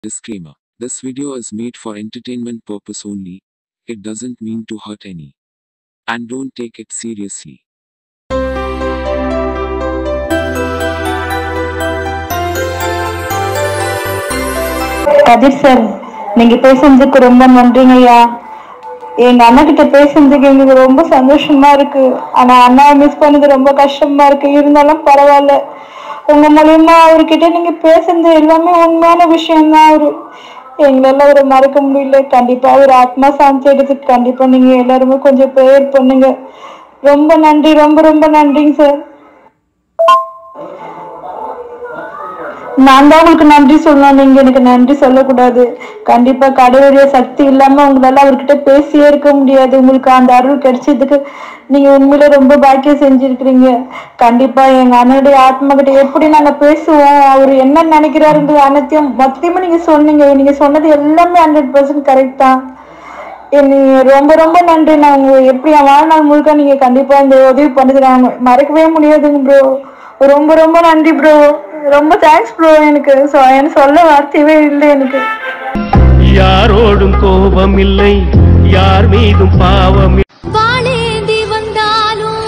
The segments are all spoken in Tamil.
Disclaimer This video is made for entertainment purpose only. It doesn't mean to hurt any. And don't take it seriously. Kathir sir நீங்க பேசுனதுக்கு ரொம்ப நன்றிங்க ஐயா எங்க அண்ணா கிட்ட பேசுனதுக்கு எங்களுக்கு ரொம்ப சந்தோஷமா இருக்கு ஆனா அண்ணாவை மிஸ் பண்ணது ரொம்ப கஷ்டமா இருக்கு இருந்தாலும் பரவாயில்ல உங்க மூலியமா அவர்கிட்ட நீங்க பேசுனது எல்லாமே உண்மையான விஷயம் தான் அவரு எங்களால அவரை மறக்க முடியல கண்டிப்பா அவர் ஆத்மா சாந்தி எடுத்துக்கு கண்டிப்பா நீங்க எல்லாருமே கொஞ்சம் ப்ரேயர் பண்ணுங்க ரொம்ப நன்றி ரொம்ப ரொம்ப நன்றிங்க சார் நான் தான் உங்களுக்கு நன்றி சொல்லணும் நீங்க எனக்கு நன்றி சொல்லக்கூடாது கண்டிப்பா கடவுளுடைய சக்தி இல்லாம உங்களால அவர்கிட்ட பேசியே இருக்க முடியாது உங்களுக்கு அந்த அருள் கிடைச்சதுக்கு நீங்க உண்மையில ரொம்ப பாக்கியம் செஞ்சிருக்கிறீங்க கண்டிப்பா எங்க அண்ணனுடைய ஆத்மா கிட்ட எப்படி நாங்க பேசுவோம் அவர் என்ன நினைக்கிறாருன்றது அனைத்தையும் மொத்தமா நீங்க சொன்னீங்க நீங்க சொன்னது எல்லாமே ஹண்ட்ரட் பர்சன்ட் கரெக்ட் தான் நீங்க ரொம்ப ரொம்ப நன்றி நான் உங்க எப்படி என் வாழ்நாள் முழுக்க நீங்க கண்டிப்பா இந்த உதவி பண்ணது நான் மறக்கவே முடியாதுங்க ப்ரோ ரொம்ப ரொம்ப நன்றி ப்ரோ ரொம்ப தேங்க்ஸ் ப்ரோ எனக்கு சொ- எனக்கு சொல்ல வார்த்தையவே இல்லை எனக்கு யாரோடும் கோபம் இல்லை யார் மீதும் பாவம் வாழேந்தி வந்தாலும்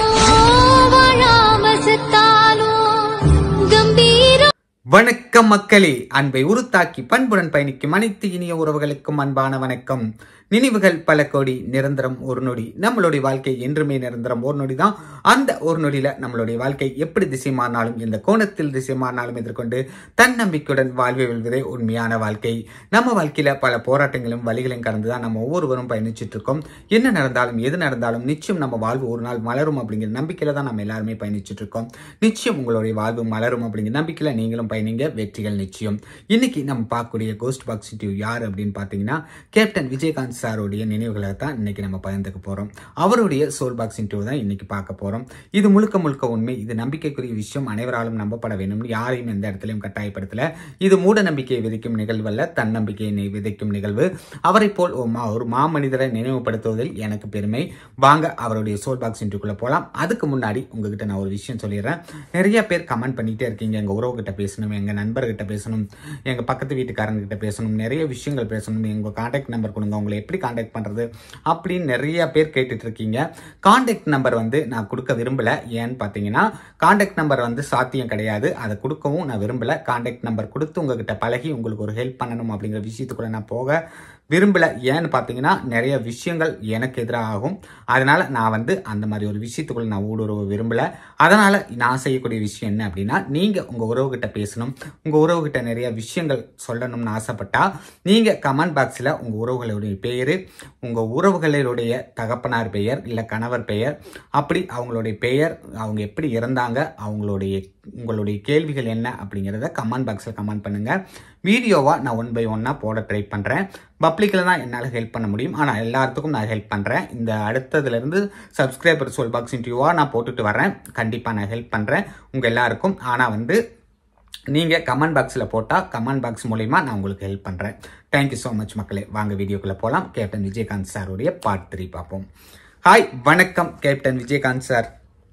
வாழாம செத்தாலும் கம்பீரம் வணக்கம் மக்களே அன்பை உருத்தாக்கி பண்புடன் பயணிக்கும் அனைத்து இனிய உறவுகளுக்கும் அன்பான வணக்கம் நினைவுகள் பல கோடி நிரந்தரம் ஒரு நொடி நம்மளுடைய வாழ்க்கை என்றுமே நிரந்தரம் ஒரு நொடி தான் அந்த ஒரு நொடியில நம்மளுடைய வாழ்க்கை எப்படி திசை மாறினாலும் எந்த கோணத்தில் திசை மாறினாலும் எதிர்கொண்டு தன்னம்பிக்கையுடன் வாழ்வை வெல்வதே உண்மையான வாழ்க்கை நம்ம வாழ்க்கையில பல போராட்டங்களும் வழிகளையும் கடந்து தான் நம்ம ஒவ்வொருவரும் பயணிச்சுட்டு இருக்கோம் என்ன நடந்தாலும் எது நடந்தாலும் நிச்சயம் நம்ம வாழ்வு ஒரு நாள் மலரும் அப்படிங்கிற நம்பிக்கையில தான் நம்ம எல்லாருமே பயணிச்சுட்டு இருக்கோம் நிச்சயம் உங்களுடைய வாழ்வு மலரும் அப்படிங்கிற நம்பிக்கையில நீங்களும் பயணிங்க வெற்றிகள் நிச்சயம் இன்னைக்கு நம்ம பார்க்கக்கூடிய கோஸ்ட் பாக்ஸ் டியூ யார் அப்படின்னு பார்த்தீங்கன்னா கேப்டன் விஜயகாந்த் சாருடைய நினைவுகளை தான் இன்னைக்கு நம்ம பயந்துக்க போறோம் அவருடைய சோல் பாக்ஸ் இன்டர்வியூ தான் இன்னைக்கு பார்க்க போறோம் இது முழுக்க முழுக்க உண்மை இது நம்பிக்கைக்குரிய விஷயம் அனைவராலும் நம்பப்பட வேண்டும் யாரையும் எந்த இடத்துலையும் கட்டாயப்படுத்தல இது மூட நம்பிக்கையை விதைக்கும் நிகழ்வு அல்ல தன்னம்பிக்கையை நி- விதைக்கும் நிகழ்வு அவரை போல் ஒரு மா- ஒரு மாமனிதரை நினைவுபடுத்துவதில் எனக்கு பெருமை வாங்க அவருடைய சோல் பாக்ஸ் இன்டர்வியூக்குள்ள போலாம் அதுக்கு முன்னாடி உங்ககிட்ட நான் ஒரு விஷயம் சொல்லிடுறேன் நிறைய பேர் கமெண்ட் பண்ணிட்டே இருக்கீங்க எங்க உறவு கிட்ட பேசணும் எங்க நண்பர்கிட்ட பேசணும் எங்க பக்கத்து வீட்டுக்காரங்க கிட்ட பேசணும் நிறைய விஷயங்கள் பேசணும் எங்க கான்டாக்ட் நம்பர் கொடுங்க உங்களை எப்படி கான்டாக்ட் பண்றது அப்படின்னு நிறைய பேர் கேட்டுட்டு இருக்கீங்க கான்டாக்ட் நம்பர் வந்து நான் கொடுக்க விரும்பல ஏன்னு பார்த்தீங்கன்னா கான்டாக்ட் நம்பர் வந்து சாத்தியம் கிடையாது அதை கொடுக்கவும் நான் விரும்பல கான்டாக்ட் நம்பர் கொடுத்து உங்ககிட்ட பழகி உங்களுக்கு ஒரு ஹெல்ப் பண்ணணும் அப்படிங்கிற விஷயத்துக்குள்ள நான் போக விரும்பல ஏன்னு பார்த்தீங்கன்னா நிறைய விஷயங்கள் எனக்கு எதிராக ஆகும் அதனால நான் வந்து அந்த மாதிரி ஒரு விஷயத்துக்குள்ள நான் ஊடுருவ விரும்பல அதனால நான் செய்யக்கூடிய விஷயம் என்ன அப்படின்னா நீங்க உங்க உறவுகிட்ட பேசணும் உங்க உறவுகிட்ட நிறைய விஷயங்கள் சொல்லணும்னு ஆசைப்பட்டா நீங்க கமெண்ட் பாக்ஸ்ல உங்க உறவுகளுடைய பெயர் உங்க உறவுகளுடைய தகப்பனார் பெயர் இல்ல கணவர் பெயர் அப்படி அவங்களுடைய பெயர் அவங்க எப்படி இறந்தாங்க அவங்களுடைய உங்களுடைய கேள்விகள் என்ன அப்படிங்கிறத கமெண்ட் பாக்ஸில் கமெண்ட் பண்ணுங்க வீடியோவா நான் ஒன் பை ஒன்னா போட ட்ரை பண்றேன் பப்ளிக்கில் தான் என்னால் ஹெல்ப் பண்ண முடியும் ஆனால் எல்லாத்துக்கும் நான் ஹெல்ப் பண்ணுறேன் இந்த அடுத்ததுலேருந்து சப்ஸ்கிரைபர் சொல் பாக்ஸ் இன்டர்வியூவா நான் போட்டுட்டு வரேன் கண்டிப்பாக நான் ஹெல்ப் பண்ணுறேன் உங்கள் எல்லாருக்கும் ஆனால் வந்து நீங்கள் கமெண்ட் பாக்ஸில் போட்டால் கமெண்ட் பாக்ஸ் மூலிமா நான் உங்களுக்கு ஹெல்ப் பண்ணுறேன் தேங்க்யூ ஸோ மச் மக்களே வாங்க வீடியோக்குள்ளே போகலாம் கேப்டன் விஜயகாந்த் சாருடைய பார்ட் த்ரீ பார்ப்போம் ஹாய் வணக்கம் கேப்டன் விஜயகாந்த் சார்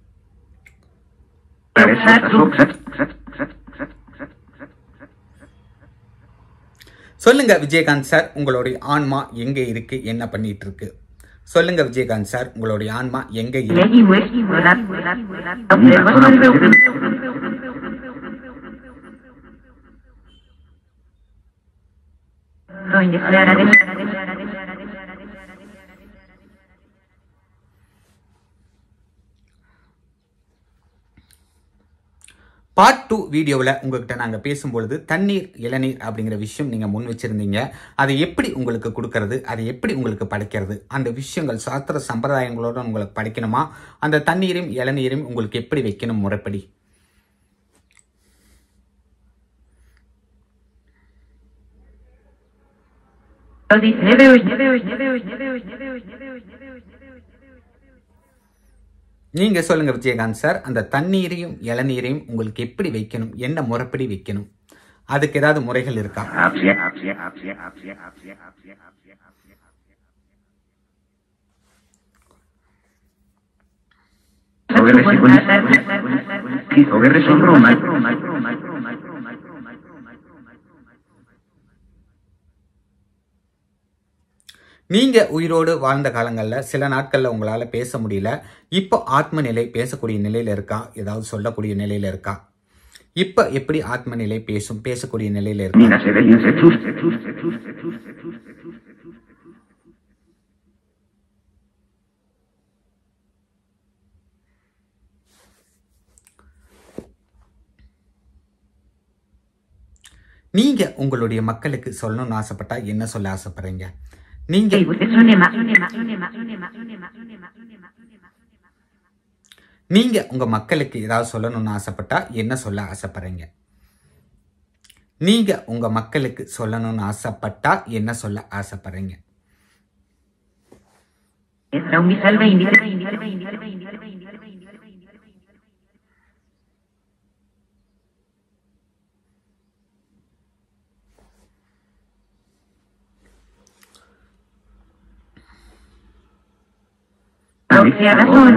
சொல்லுங்க விஜயகாந்த் சார் உங்களுடைய ஆன்மா எங்க இருக்கு என்ன பண்ணிட்டு இருக்கு சொல்லுங்க விஜயகாந்த் சார் உங்களுடைய ஆன்மா எங்க இருக்கு பார்ட் டூ வீடியோவில் உங்ககிட்ட நாங்கள் பேசும்பொழுது தண்ணீர் இளநீர் அப்படிங்கிற விஷயம் நீங்கள் முன் வச்சிருந்தீங்க அதை எப்படி உங்களுக்கு கொடுக்கறது அதை எப்படி உங்களுக்கு படைக்கிறது அந்த விஷயங்கள் சாஸ்திர சம்பிரதாயங்களோட உங்களுக்கு படைக்கணுமா அந்த தண்ணீரையும் இளநீரையும் உங்களுக்கு எப்படி வைக்கணும் முறைப்படி நீங்க சொல்லுங்க விஜயகாந்த் சார் அந்த தண்ணீரையும் இளநீரையும் உங்களுக்கு எப்படி வைக்கணும் என்ன முறைப்படி வைக்கணும் அதுக்கு ஏதாவது முறைகள் இருக்கா நீங்க உயிரோடு வாழ்ந்த காலங்கள்ல சில நாட்கள்ல உங்களால பேச முடியல இப்போ ஆத்ம நிலை பேசக்கூடிய நிலையில இருக்கா ஏதாவது சொல்லக்கூடிய நிலையில இருக்கா இப்ப எப்படி ஆத்ம நிலை பேசும் பேசக்கூடிய நிலையில இருக்கா Mira, se ve bien, se chus, se chus, se chus, se chus, se chus, se chus, se chus. நீங்க உங்களுடைய மக்களுக்கு சொல்லணும்னு ஆசைப்பட்டா என்ன சொல்ல ஆசைப்படுறீங்க நீங்க நீங்க உங்க மக்களுக்கு ஏதாவது சொல்லணும்னு ஆசைப்பட்டா என்ன சொல்ல ஆசைப்படுறீங்க நீங்க உங்க மக்களுக்கு சொல்லணும்னு ஆசைப்பட்டா என்ன சொல்ல ஆசைப்படுறீங்க Raumi salva indica. Raumi razón.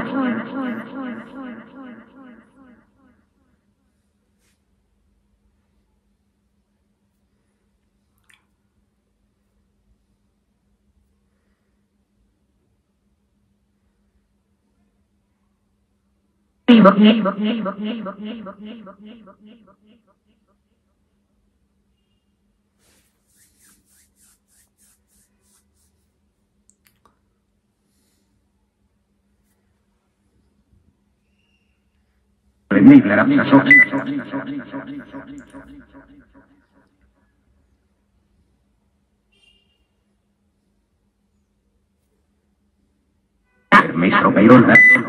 Maestro Cairón.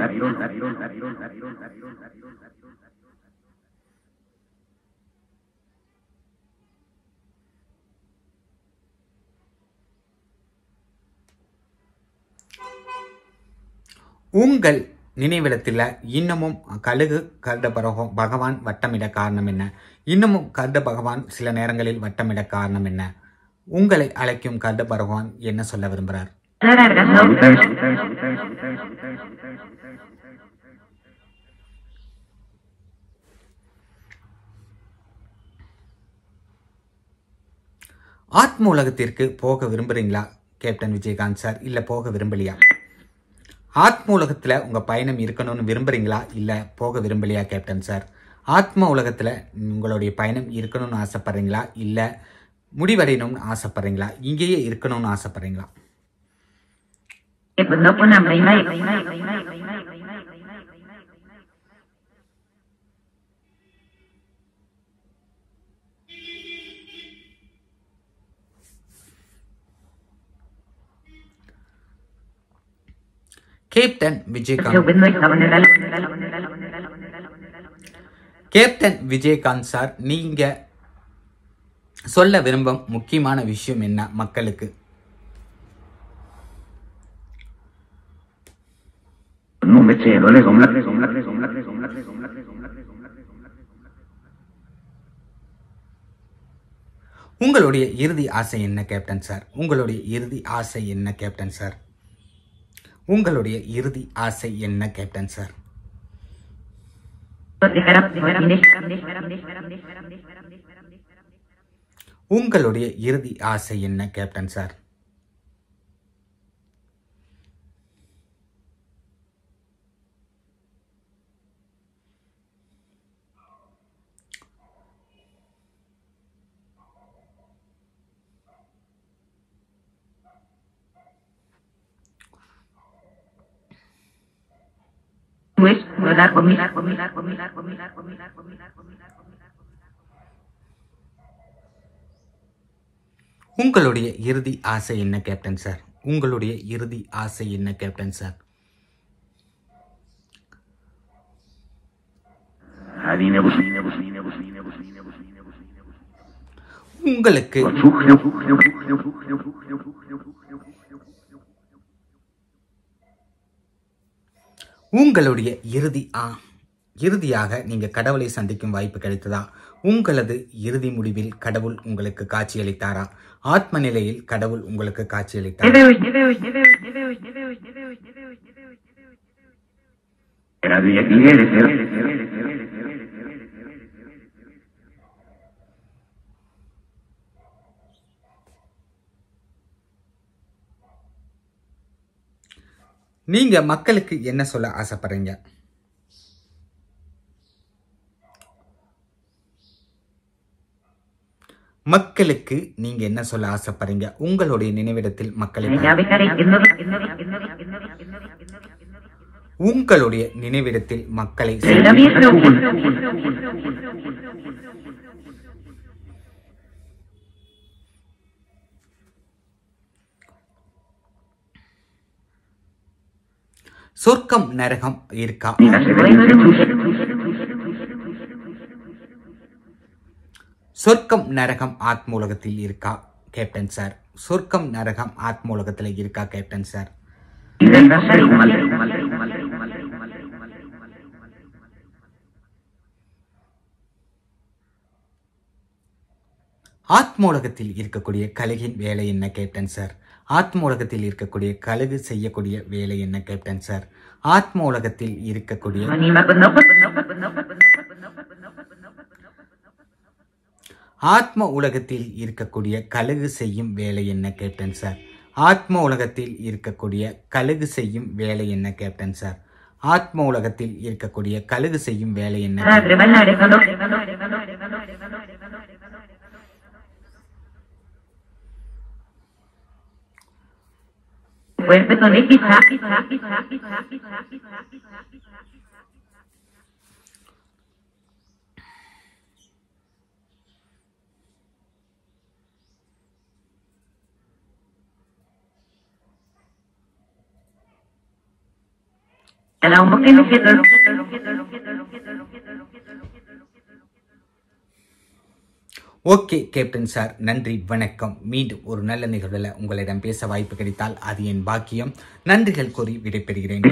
உங்கள் நினைவிடத்தில் இன்னமும் கழுகு கருட பரகோ பகவான் வட்டமிட காரணம் என்ன இன்னமும் கருட பகவான் சில நேரங்களில் வட்டமிட காரணம் என்ன உங்களை அழைக்கும் கருட பகவான் என்ன சொல்ல விரும்புகிறார் ஆத்ம உலகத்திற்கு போக விரும்புறீங்களா கேப்டன் விஜயகாந்த் சார் இல்ல போக விரும்பலையா ஆத்ம உலகத்துல உங்க பயணம் இருக்கணும்னு விரும்புறீங்களா இல்ல போக விரும்பலையா கேப்டன் சார் ஆத்ம உலகத்துல உங்களுடைய பயணம் இருக்கணும்னு ஆசைப்படுறீங்களா இல்ல முடிவடையணும்னு ஆசைப்படுறீங்களா இங்கேயே இருக்கணும்னு ஆசைப்படுறீங்களா Pues no pon hambre y no hay. Captain Yo Vijayakanth pues no estaba en el captain Vijayakanth sir நீங்க சொல்ல விரும்பும் முக்கியமான விஷயம் என்ன மக்களுக்கு No me eché, no le somla, le somla, le somla, le somla, le somla, le somla, le somla, le somla, le somla. உங்களுடைய இறுதி ஆசை என்ன கேப்டன் சார் உங்களுடைய இறுதி ஆசை என்ன கேப்டன் சார் உங்களுடைய இறுதி ஆசை என்ன கேப்டன் சார் உங்களுடைய இறுதி ஆசை என்ன captain sir Pues, volar con mi, con mi, con mi, con mi, con mi, con mi, con mi. உங்களுடைய இறுதி ஆசை என்ன கேப்டன் சார் உங்களுடைய இறுதி ஆசை என்ன captain sir Adine, busine, busine, busine, busine, busine, busine, busine. உங்களுக்கு Sugio, sugio, sugio, sugio, sugio, sugio, sugio, sugio. உங்களுடைய இறுதி ஆ இறுதியாக நீங்க கடவுளை சந்திக்கும் வாய்ப்பு கிடைத்ததா உங்களது இறுதி முடிவில் கடவுள் உங்களுக்கு காட்சியளித்தாரா ஆத்ம நிலையில் கடவுள் உங்களுக்கு காட்சியளித்தாரா Era de aquí, eres, eres, eres, நீங்க மக்களுக்கு என்ன சொல்ல ஆசைப்படுறீங்க மக்களுக்கு நீங்க என்ன சொல்ல ஆசைப்படுறீங்க உங்களுடைய நினைவிடத்தில் மக்களை உங்களுடைய நினைவிடத்தில் மக்களை சொர்க்கம் நரகம் இருக்கா சொர்க்கம் நரகம் ஆத்மூலகத்தில் இருக்கா கேப்டன் சார் சொர்க்கம் நரகம் ஆத்மூலகத்தில் இருக்கா கேப்டன் சார் ஆத்மூலகத்தில் இருக்கக்கூடிய கழுகின் வேலை என்ன கேப்டன் சார் ஆத்ம உலகத்தில் இருக்கக்கூடிய கழுகு செய்யக்கூடிய வேலை என்ன கேப்டன் சார் ஆத்ம உலகத்தில் இருக்கக்கூடிய ஆத்ம உலகத்தில் இருக்கக்கூடிய கழுகு செய்யும் வேலை என்ன கேப்டன் சார் ஆத்ம உலகத்தில் இருக்கக்கூடிய கழுகு செய்யும் வேலை என்ன கேப்டன் சார் ஆத்ம உலகத்தில் இருக்கக்கூடிய கழுகு செய்யும் வேலை என்ன ஓகே கேப்டன் சார் நன்றி வணக்கம் மீண்டும் ஒரு நல்ல நிகழ்வில் உங்களிடம் பேச வாய்ப்பு கிடைத்தால் அது என் பாக்கியம் நன்றிகள் கூறி விடைபெறுகிறேன்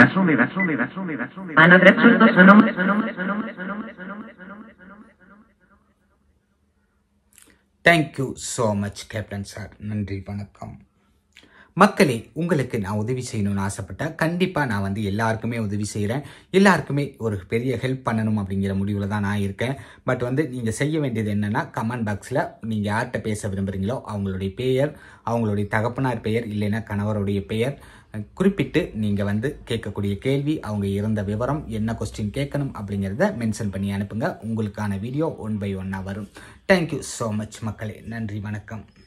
thank you so much captain sir நன்றி வணக்கம் மக்களே உங்களுக்கு நான் உதவி செய்யணும்னு ஆசைப்பட்டா கண்டிப்பாக நான் வந்து எல்லாருக்குமே உதவி செய்கிறேன் எல்லாருக்குமே ஒரு பெரிய ஹெல்ப் பண்ணணும் அப்படிங்கிற முடிவில் தான் நான் இருக்கேன் பட் வந்து நீங்கள் செய்ய வேண்டியது என்னென்னா கமெண்ட் பாக்ஸில் நீங்கள் யார்கிட்ட பேச விரும்புகிறீங்களோ அவங்களுடைய பெயர் அவங்களுடைய தகப்பனார் பெயர் இல்லைன்னா கணவருடைய பெயர் குறிப்பிட்டு நீங்கள் வந்து கேட்கக்கூடிய கேள்வி அவங்க இறந்த விவரம் என்ன கொஸ்டின் கேட்கணும் அப்படிங்கிறத மென்ஷன் பண்ணி அனுப்புங்க உங்களுக்கான வீடியோ ஒன் பை ஒன்னாக வரும் தேங்க்யூ ஸோ மச் மக்களே நன்றி வணக்கம்